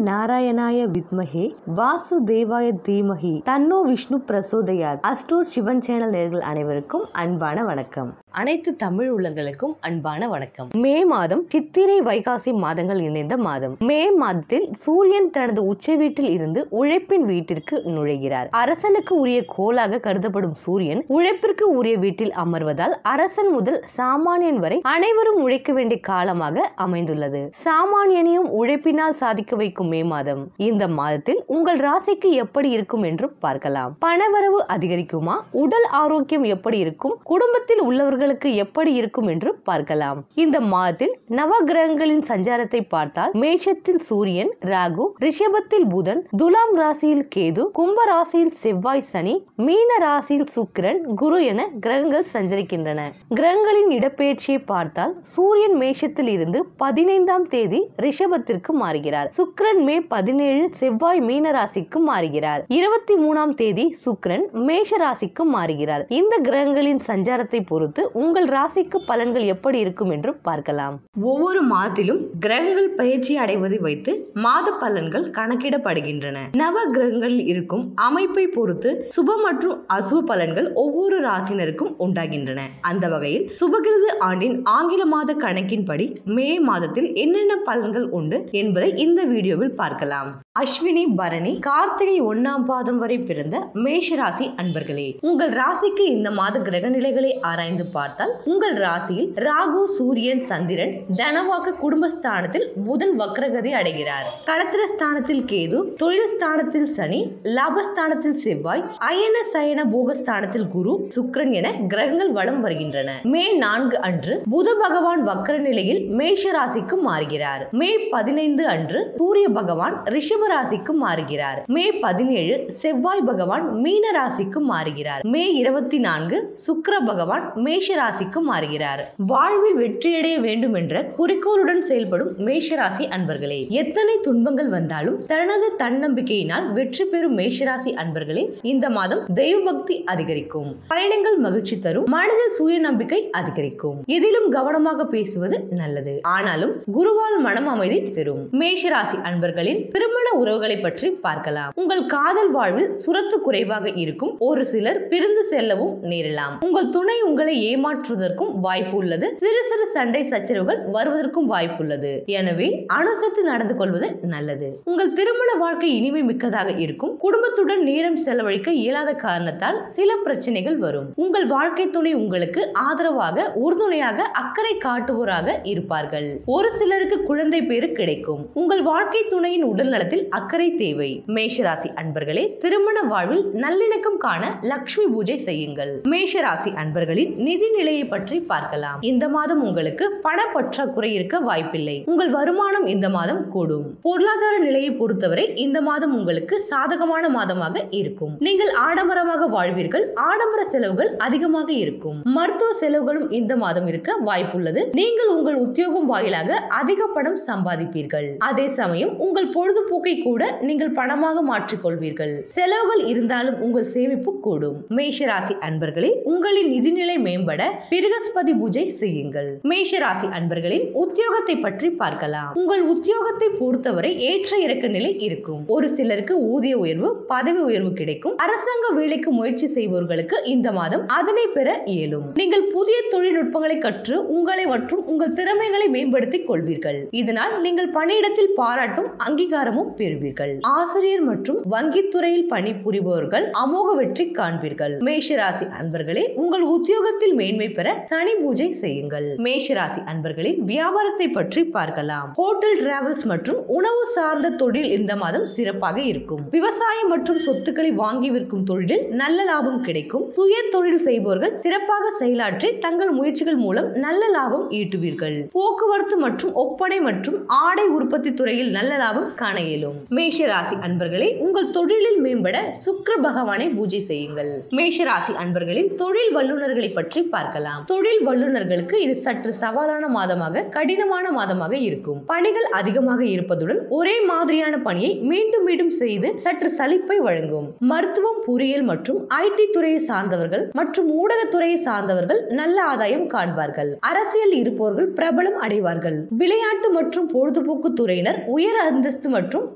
நாராயணாய வித்மஹே வாசுதேவாய தீமஹி தன்னோ விஷ்ணு பிரசோதயாத் அஸ்டோர் சிவன் சேனல் நேர்கள் அனைவருக்கும் அன்பான வணக்கம் அனைத்து தமிழ் உள்ளங்களுக்கும் அன்பான வணக்கம் மே மாதம் சித்திரை வைகாசி மாதங்கள் இணைந்த மாதம் மே மாதத்தில் சூரியன் தனது உச்ச வீட்டில் இருந்து உழைப்பின் வீட்டிற்கு நுழைகிறார் அரசனுக்கு உரிய கோலாக கருதப்படும் சூரியன் உழைப்பிற்கு உரிய வீட்டில் அமர்வதால் அரசன் முதல் சாமானியன் வரை அனைவரும் உழைக்க வேண்டிய காலமாக அமைந்துள்ளது சாமானியனையும் உழைப்பினால் சாதிக்க வைக்கும் மே மாதம் இந்த மாதத்தில் உங்கள் ராசிக்கு எப்படி இருக்கும் என்று பார்க்கலாம் பணவரவு அதிகரிக்குமா உடல் ஆரோக்கியம் எப்படி இருக்கும் குடும்பத்தில் உள்ளவர்களுக்கு எப்படி இருக்கும் என்று பார்க்கலாம் இந்த மாதத்தில் நவ கிரகங்களின் சஞ்சாரத்தை பார்த்தால் மேஷத்தில் சூரியன் ராகு ரிஷபத்தில் புதன் துலாம் ராசியில் கேது கும்ப ராசியில் செவ்வாய் சனி மீன ராசியில் சுக்கிரன் குரு என கிரகங்கள் சஞ்சரிக்கின்றன கிரகங்களின் இடப்பெயர்ச்சியை பார்த்தால் சூரியன் மேஷத்தில் இருந்து பதினைந்தாம் தேதி ரிஷபத்திற்கு மாறுகிறார் சுக்கிரன் மே பதினேழு செவ்வாய் மீன ராசிக்கு மாறுகிறார் இருபத்தி மூணாம் தேதி சுக்கிரன் மேஷ ராசிக்கு மாறுகிறார் இந்த கிரகங்களின் சஞ்சாரத்தை பொறுத்து உங்கள் ராசிக்கு பலன்கள் எப்படி இருக்கும் என்று பார்க்கலாம் ஒவ்வொரு மாதத்திலும் கிரகங்கள் பயிற்சி அடைவதை வைத்து மாத பலன்கள் கணக்கிடப்படுகின்றன நவ கிரகங்களில் இருக்கும் அமைப்பை பொறுத்து சுப மற்றும் அசுப பலன்கள் ஒவ்வொரு ராசினருக்கும் உண்டாகின்றன அந்த வகையில் சுபகிருது ஆண்டின் ஆங்கில மாத கணக்கின்படி மே மாதத்தில் என்னென்ன பலன்கள் உண்டு என்பதை இந்த வீடியோவில் பார்க்கலாம் அஸ்வினி பரணி கார்த்திகை ஒன்னாம் பாதம் வரை பிறந்த மேஷ ராசி அன்பர்களே உங்கள் ராசிக்கு இந்த மாத கிரக நிலைகளை ஆராய்ந்து பார்த்தால் உங்கள் ராசியில் ராகு சூரியன் சந்திரன் தனவாக்கு குடும்பஸ்தானத்தில் புதன் வக்ரகதி அடைகிறார் களத்திர ஸ்தானத்தில் கேது தொழில் ஸ்தானத்தில் சனி லாபஸ்தானத்தில் செவ்வாய் அயன சயன போகஸ்தானத்தில் குரு சுக்கிரன் என கிரகங்கள் வலம் வருகின்றன மே நான்கு அன்று புத பகவான் வக்ர நிலையில் மேஷ ராசிக்கு மாறுகிறார் மே பதினைந்து அன்று சூரிய பகவான் ரிஷப ராசிக்கு மாறுகிறார் மே பதினேழு செவ்வாய் பகவான் மீன ராசிக்கு மாறுகிறார் மே இருபத்தி நான்கு சுக்கிர பகவான் மேஷ ராசிக்கு மாறுகிறார் வாழ்வில் வெற்றியடைய வேண்டும் என்ற குறிக்கோளுடன் செயல்படும் மேஷ ராசி அன்பர்களே எத்தனை துன்பங்கள் வந்தாலும் தனது தன்னம்பிக்கையினால் வெற்றி பெறும் மேஷராசி அன்பர்களே இந்த மாதம் தெய்வ பக்தி அதிகரிக்கும் பயணங்கள் மகிழ்ச்சி தரும் மனதில் சுய நம்பிக்கை அதிகரிக்கும் எதிலும் கவனமாக பேசுவது நல்லது ஆனாலும் குருவால் மனம் அமைதி பெறும் மேஷராசி அன்பர்களின் திருமண உறவுகளை பற்றி பார்க்கலாம் உங்கள் காதல் வாழ்வில் சுரத்து குறைவாக இருக்கும் ஒரு சிலர் பிரிந்து செல்லவும் நேரலாம் உங்கள் துணை உங்களை ஏமாற்றுவதற்கும் வாய்ப்பு உள்ளது சிறு சிறு சண்டை சச்சரவுகள் வருவதற்கும் வாய்ப்புள்ளது எனவே அனுசரித்து நடந்து கொள்வது நல்லது உங்கள் திருமண வாழ்க்கை இனிமை மிக்கதாக இருக்கும் குடும்பத்துடன் நேரம் செலவழிக்க இயலாத காரணத்தால் சில பிரச்சனைகள் வரும் உங்கள் வாழ்க்கை துணை உங்களுக்கு ஆதரவாக உறுதுணையாக அக்கறை காட்டுவோராக இருப்பார்கள் ஒரு சிலருக்கு குழந்தை பேரு கிடைக்கும் உங்கள் வாழ்க்கை துணையின் உடல் நலத்தில் அக்கறை தேவை மேஷராசி அன்பர்களே திருமண வாழ்வில் நல்லிணக்கம் காண லக்ஷ்மி பூஜை செய்யுங்கள் மேஷராசி அன்பர்களின் நிதி நிலையை பற்றி பார்க்கலாம் இந்த மாதம் உங்களுக்கு பண பற்றாக்குறை இருக்க வாய்ப்பில்லை உங்கள் வருமானம் இந்த மாதம் கூடும் பொருளாதார நிலையை பொறுத்தவரை இந்த மாதம் உங்களுக்கு சாதகமான மாதமாக இருக்கும் நீங்கள் ஆடம்பரமாக வாழ்வீர்கள் ஆடம்பர செலவுகள் அதிகமாக இருக்கும் மருத்துவ செலவுகளும் இந்த மாதம் இருக்க வாய்ப்புள்ளது நீங்கள் உங்கள் உத்தியோகம் வாயிலாக அதிக பணம் சம்பாதிப்பீர்கள் அதே சமயம் உங்கள் பொழுதுபோக்கை கூட நீங்கள் பணமாக மாற்றிக்கொள்வீர்கள் செலவுகள் இருந்தாலும் உங்கள் சேமிப்பு கூடும் மேஷராசி அன்பர்களே உங்களின் நிதிநிலை மேம்பட பிருகஸ்பதி பூஜை செய்யுங்கள் மேஷராசி அன்பர்களின் உத்தியோகத்தை பற்றி பார்க்கலாம் உங்கள் உத்தியோகத்தை பொறுத்தவரை ஏற்ற இறக்க நிலை இருக்கும் ஒரு சிலருக்கு ஊதிய உயர்வு பதவி உயர்வு கிடைக்கும் அரசாங்க வேலைக்கு முயற்சி செய்பவர்களுக்கு இந்த மாதம் அதனை பெற இயலும் நீங்கள் புதிய தொழில்நுட்பங்களை கற்று உங்களை மற்றும் உங்கள் திறமைகளை மேம்படுத்திக் கொள்வீர்கள் இதனால் நீங்கள் பணியிடத்தில் பாராட்டும் அங்கீகாரமும் பெறுவீர்கள் ஆசிரியர் மற்றும் வங்கித்துறையில் பணிபுரிபவர்கள் அமோக வெற்றி காண்பீர்கள் மேஷராசி அன்பர்களே உங்கள் உத்தியோகத்தில் மேன்மை பெற சனி பூஜை செய்யுங்கள் மேஷராசி அன்பர்களின் வியாபாரத்தை பற்றி பார்க்கலாம் ஹோட்டல் டிராவல்ஸ் மற்றும் உணவு சார்ந்த தொழில் இந்த மாதம் சிறப்பாக இருக்கும் விவசாயம் மற்றும் சொத்துக்களை வாங்கி விற்கும் தொழிலில் நல்ல லாபம் கிடைக்கும் சுய தொழில் செய்பவர்கள் சிறப்பாக செயலாற்றி தங்கள் முயற்சிகள் மூலம் நல்ல லாபம் ஈட்டுவீர்கள் போக்குவரத்து மற்றும் ஒப்படை மற்றும் ஆடை உற்பத்தி துறையில் நல்ல லாபம் காண இயலும் மேஷ ராசி அன்பர்களே உங்கள் தொழிலில் மேம்பட சுக்கிர பகவானை பூஜை செய்யுங்கள் மேஷ ராசி அன்பர்களின் தொழில் வல்லுநர்களை பற்றி பார்க்கலாம் தொழில் வல்லுநர்களுக்கு இது சற்று சவாலான மாதமாக கடினமான மாதமாக இருக்கும் பணிகள் அதிகமாக இருப்பதுடன் ஒரே மாதிரியான பணியை மீண்டும் மீண்டும் செய்து சற்று சலிப்பை வழங்கும் மருத்துவம் பொறியியல் மற்றும் ஐடி துறையை சார்ந்தவர்கள் மற்றும் ஊடகத்துறையை சார்ந்தவர்கள் நல்ல ஆதாயம் காண்பார்கள் அரசியல் இருப்பவர்கள் பிரபலம் அடைவார்கள் விளையாட்டு மற்றும் பொழுதுபோக்கு துறையினர் உயர் அந்தஸ்து மற்றும்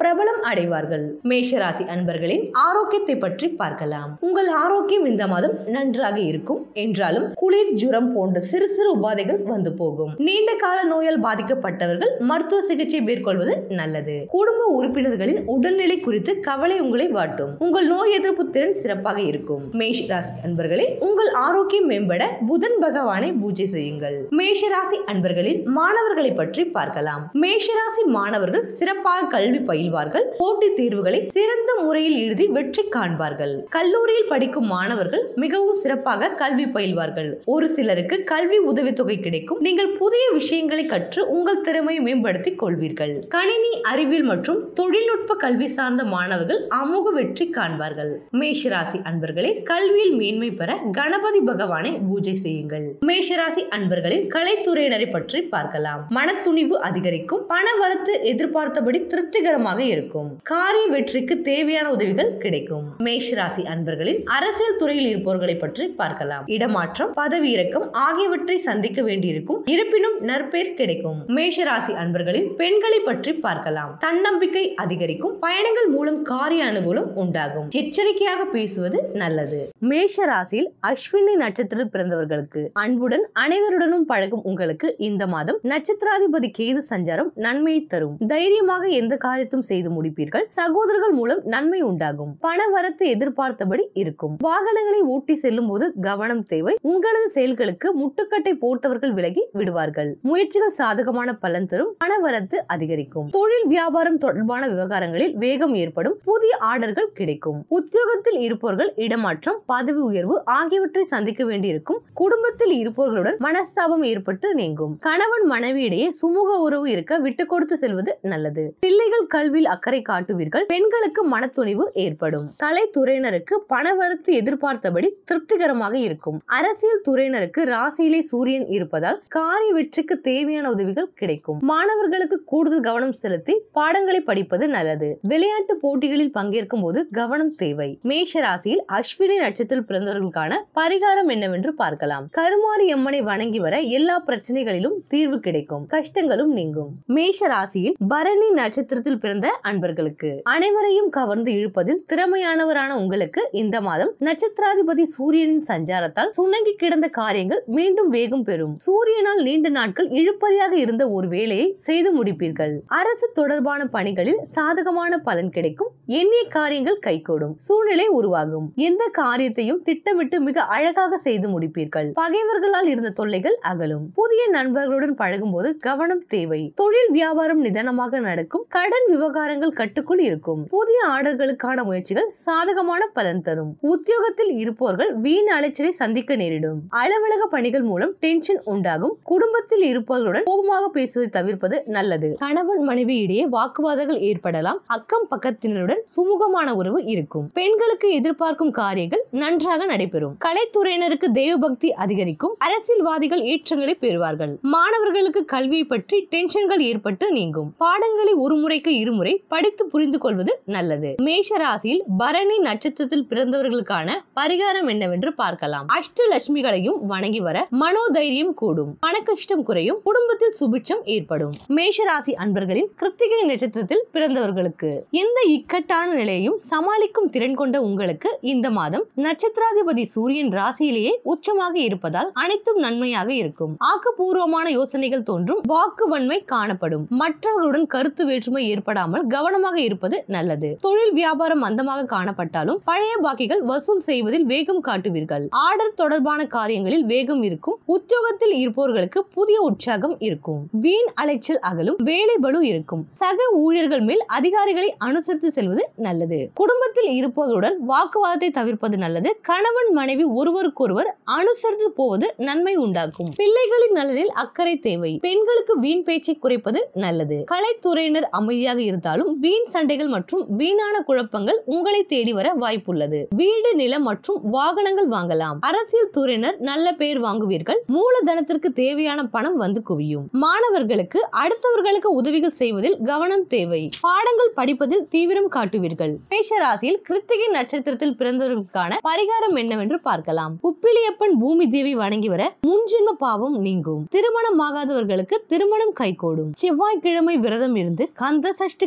பிரபலம் அடைவார்கள் மேஷராசி அன்பர்களின் ஆரோக்கியத்தை பற்றி பார்க்கலாம் உங்கள் ஆரோக்கியம் இந்த மாதம் நன்றாக இருக்கும் என்றாலும் குளிர் ஜுரம் போன்ற சிறு சிறு உபாதைகள் வந்து போகும் நீண்ட கால நோயால் பாதிக்கப்பட்டவர்கள் மருத்துவ சிகிச்சை மேற்கொள்வது நல்லது குடும்ப உறுப்பினர்களின் உடல்நிலை குறித்து கவலை உங்களை வாட்டும் உங்கள் நோய் எதிர்ப்பு திறன் சிறப்பாக இருக்கும் மேஷ ராசி அன்பர்களே உங்கள் ஆரோக்கியம் மேம்பட புதன் பகவானை பூஜை செய்யுங்கள் மேஷராசி அன்பர்களின் மாணவர்களை பற்றி பார்க்கலாம் மேஷராசி மாணவர்கள் சிறப்பாக கல்வி பயில்வார்கள் போட்டித் தேர்வுகளை சிறந்த முறையில் எழுதி வெற்றி காண்பார்கள் கல்லூரியில் படிக்கும் மாணவர்கள் மிகவும் சிறப்பாக கல்வி பயில்வார்கள் ஒரு சிலருக்கு கல்வி உதவித்தொகை கிடைக்கும் நீங்கள் புதிய விஷயங்களை கற்று உங்கள் திறமையை மேம்படுத்திக் கொள்வீர்கள் கணினி அறிவியல் மற்றும் தொழில்நுட்ப கல்வி சார்ந்த மாணவர்கள் அமோக வெற்றி காண்பார்கள் மேஷராசி அன்பர்களே கல்வியில் மேன்மை பெற கணபதி பகவானை பூஜை செய்யுங்கள் மேஷராசி அன்பர்களின் கலைத்துறையினரை பற்றி பார்க்கலாம் மனத்துணிவு அதிகரிக்கும் பண வரத்து எதிர்பார்த்தபடி திருப்திகரமாக இருக்கும் காரிய வெற்றிக்கு தேவையான உதவிகள் கிடைக்கும் மேஷராசி அன்பர்களின் அரசியல் துறையில் இருப்பவர்களை பற்றி பார்க்கலாம் இடமாற்றம் பதவி இறக்கம் ஆகியவற்றை சந்திக்க வேண்டியிருக்கும் இருப்பினும் நற்பேர் கிடைக்கும் மேஷராசி அன்பர்களின் பெண்களை பற்றி பார்க்கலாம் தன்னம்பிக்கை அதிகரிக்கும் பயணங்கள் மூலம் காரிய அனுகூலம் உண்டாகும் எச்சரிக்கையாக பேசுவது நல்லது மேஷ ராசியில் அஸ்வினி நட்சத்திரத்தில் பிறந்தவர்களுக்கு அன்புடன் அனைவருடனும் பழகும் உங்களுக்கு இந்த மாதம் நட்சத்திராதிபதி கேது சஞ்சாரம் நன்மையை தரும் தைரியமாக எந்த காரியத்தும் செய்து முடிப்பீர்கள் சகோதரர்கள் மூலம் நன்மை உண்டாகும் பண வரத்து எதிர்பார்த்தபடி இருக்கும் வாகனங்களை ஓட்டி செல்லும் போது கவனம் தேவை உங்களது செயல்களுக்கு முட்டுக்கட்டை போட்டவர்கள் விலகி விடுவார்கள் முயற்சிகள் சாதகமான பலன் தரும் பண வரத்து அதிகரிக்கும் தொழில் வியாபாரம் தொடர்பான விவகாரங்களில் வேகம் ஏற்படும் புதிய ஆர்டர்கள் கிடைக்கும் உத்தியோகத்தில் இருப்பவர்கள் இடமாற்றம் பதவி உயர்வு ஆகியவற்றை சந்திக்க வேண்டியிருக்கும் குடும்பத்தில் இருப்பவர்களுடன் மனஸ்தாபம் ஏற்பட்டு நீங்கும் கணவன் மனைவியிடையே சுமூக உறவு இருக்க விட்டு கொடுத்து செல்வது நல்லது பிள்ளைகள் கல்வியில் அக்கறை காட்டுவீர்கள் பெண்களுக்கு மனத்துணிவு ஏற்படும் கலைத்துறையினருக்கு பணவரத்து எதிர்பார்த்தபடி திருப்திகரமாக இருக்கும் அரசியல் துறையினருக்கு ராசியிலே சூரியன் இருப்பதால் காரிய வெற்றிக்கு தேவையான உதவிகள் கிடைக்கும் மாணவர்களுக்கு கூடுதல் கவனம் செலுத்தி பாடங்களை படிப்பது நல்லது விளையாட்டு போட்டிகளில் பங்கேற்கும் போது கவனம் தேவை மேஷ ராசியில் அஸ்வினி நட்சத்திரத்தில் பிறந்தவர்களுக்கான பரிகாரம் என்னவென்று பார்க்கலாம் கருமாரி அம்மனை வணங்கி வர எல்லா பிரச்சனைகளிலும் தீர்வு கிடைக்கும் கஷ்டங்களும் நீங்கும் மேஷ ராசியில் பரணி நட்சத்திரத்தில் பிறந்த அன்பர்களுக்கு அனைவரையும் கவர்ந்து இழுப்பதில் திறமையானவரான உங்களுக்கு இந்த மாதம் நட்சத்திராதிபதி சூரியனின் சஞ்சாரத்தால் சுணங்கி கிடந்த காரியங்கள் மீண்டும் வேகம் பெறும் சூரியனால் நீண்ட நாட்கள் இழுப்பறியாக இருந்த ஒரு வேலையை செய்து முடிப்பீர்கள் அரசு தொடர்பான பணிகளில் சாதகமான பலன் கிடைக்கும் எண்ணிய காரியங்கள் கைகூடும் சூழ்நிலை உருவாகும் எந்த காரியத்தையும் திட்டமிட்டு மிக அழகாக செய்து முடிப்பீர்கள் பகைவர்களால் இருந்த தொல்லைகள் அகலும் புதிய நண்பர்களுடன் பழகும் போது கவனம் தேவை தொழில் வியாபாரம் நிதானமாக நடக்கும் கடன் விவகாரங்கள் கட்டுக்குள் இருக்கும் புதிய ஆர்டர்களுக்கான முயற்சிகள் சாதகமான பலன் தரும் உத்தியோகத்தில் இருப்பவர்கள் வீண் அலைச்சலை சந்திக்க நேரிடும் அலுவலக பணிகள் மூலம் டென்ஷன் உண்டாகும் குடும்பத்தில் இருப்பவர்களுடன் கோபமாக பேசுவதை தவிர்ப்பது நல்லது கணவன் மனைவி இடையே வாக்குவாதங்கள் ஏற்படலாம் அக்கம் பக்கத்தினருடன் சுமூகமான உறவு இருக்கும் பெண்களுக்கு எதிர்பார்க்கும் காரியங்கள் நன்றாக நடைபெறும் கலைத்துறையினருக்கு தெய்வ பக்தி அதிகரிக்கும் அரசியல்வாதிகள் ஏற்றங்களை பெறுவார்கள் மாணவர்களுக்கு கல்வியை பற்றி டென்ஷன்கள் ஏற்பட்டு நீங்கும் பாடங்களை ஒரு முறைக்கு இருமுறை படித்து புரிந்து கொள்வது நல்லது மேஷ ராசியில் பரணி நட்சத்திரத்தில் பிறந்தவர்களுக்கான பரிகாரம் என்னவென்று பார்க்கலாம் அஷ்டலட்சுமிகளையும் வணங்கி வர மனோதைரியம் கூடும் பணக்கஷ்டம் குறையும் குடும்பத்தில் சுபிட்சம் ஏற்படும் மேஷ ராசி அன்பர்களின் கிருத்திகை நட்சத்திரத்தில் பிறந்தவர்களுக்கு எந்த இக்கட்டான நிலையையும் சமாளிக்கும் திறன் கொண்ட உங்களுக்கு இந்த மாதம் நட்சத்திராதிபதி சூரியன் ராசியிலேயே உச்சமாக இருப்பதால் அனைத்தும் நன்மையாக இருக்கும் ஆக்கப்பூர்வமான யோசனைகள் தோன்றும் வாக்கு வன்மை காணப்படும் மற்றவர்களுடன் கருத்து வேற்றுமை ஏற்படாமல் கவனமாக இருப்பது நல்லது தொழில் வியாபாரம் மந்தமாக காணப்பட்டாலும் பழைய பாக்கிகள் வசூல் செய்வதில் வேகம் காட்டுவீர்கள் ஆர்டர் தொடர்பான காரியங்களில் வேகம் இருக்கும் உத்தியோகத்தில் இருப்பவர்களுக்கு புதிய உற்சாகம் இருக்கும் வீண் அலைச்சல் அகலும் வேலை பளு இருக்கும் சக ஊழியர்கள் மேல் அதிகாரிகளை அனுசரித்து செல்வது நல்லது குடும்பத்தில் இருப்பவர்களுடன் வாக்குவாதத்தை தவிர்ப்பது நல்லது கணவன் மனைவி ஒருவருக்கொருவர் அனுசரித்து போவது நன்மை உண்டாக்கும் பிள்ளைகளின் நலனில் அக்கறை தேவை பெண்களுக்கு வீண் பேச்சை குறைப்பது நல்லது கலைத்துறையினர் அமைதியாக இருந்தாலும் வீண் சண்டைகள் மற்றும் வீணான குழப்பங்கள் உங்களை தேடி வர வாய்ப்புள்ளது வீடு நிலம் மற்றும் வாகனங்கள் வாங்கலாம் அரசியல் துறையினர் நல்ல பெயர் வாங்குவீர்கள் மூலதனத்திற்கு தேவையான பணம் வந்து குவியும் மாணவர்களுக்கு அடுத்தவர்களுக்கு உதவிகள் செய்வதில் கவனம் தேவை பாடங்கள் படிப்பதில் தீவிரம் காட்டுவீர்கள் மேஷ ராசியில் கிருத்திகை நட்சத்திரத்தில் பிறந்தவர்களுக்கான பரிகாரம் என்னவென்று பார்க்கலாம் உப்பிலியப்பன் பூமி தேவி வணங்கி வர முன்ஜென்ம பாவம் நீங்கும் திருமணம் ஆகாதவர்களுக்கு திருமணம் கைகூடும் செவ்வாய்க்கிழமை விரதம் இருந்து கந்த சஷ்டி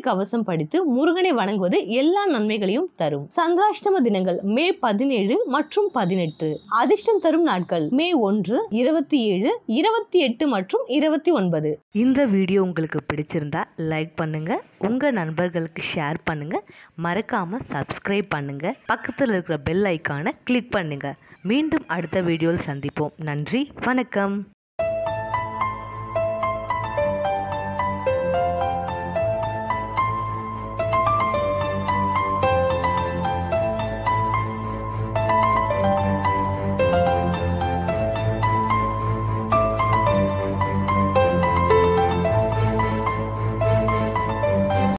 கவசம் படித்து முருகனை வணங்குவது எல்லா நன்மைகளையும் தரும் சந்திராஷ்டம தினங்கள் மே பதினேழு மற்றும் பதினெட்டு அதிர்ஷ்டம் தரும் நாட்கள் மே ஒன்று இருபத்தி ஏழு இருபத்தி எட்டு மற்றும் இருபத்தி ஒன்பது இந்த வீடியோ உங்களுக்கு பிடிச்சிருந்தா லைக் பண்ணுங்க உங்க நண்பர்களுக்கு ஷேர் பண்ணுங்க மறக்காம சப்ஸ்கிரைப் பண்ணுங்க பக்கத்தில் இருக்கிற பெல் ஐக்கானை கிளிக் பண்ணுங்க மீண்டும் அடுத்த வீடியோவில் சந்திப்போம் நன்றி வணக்கம்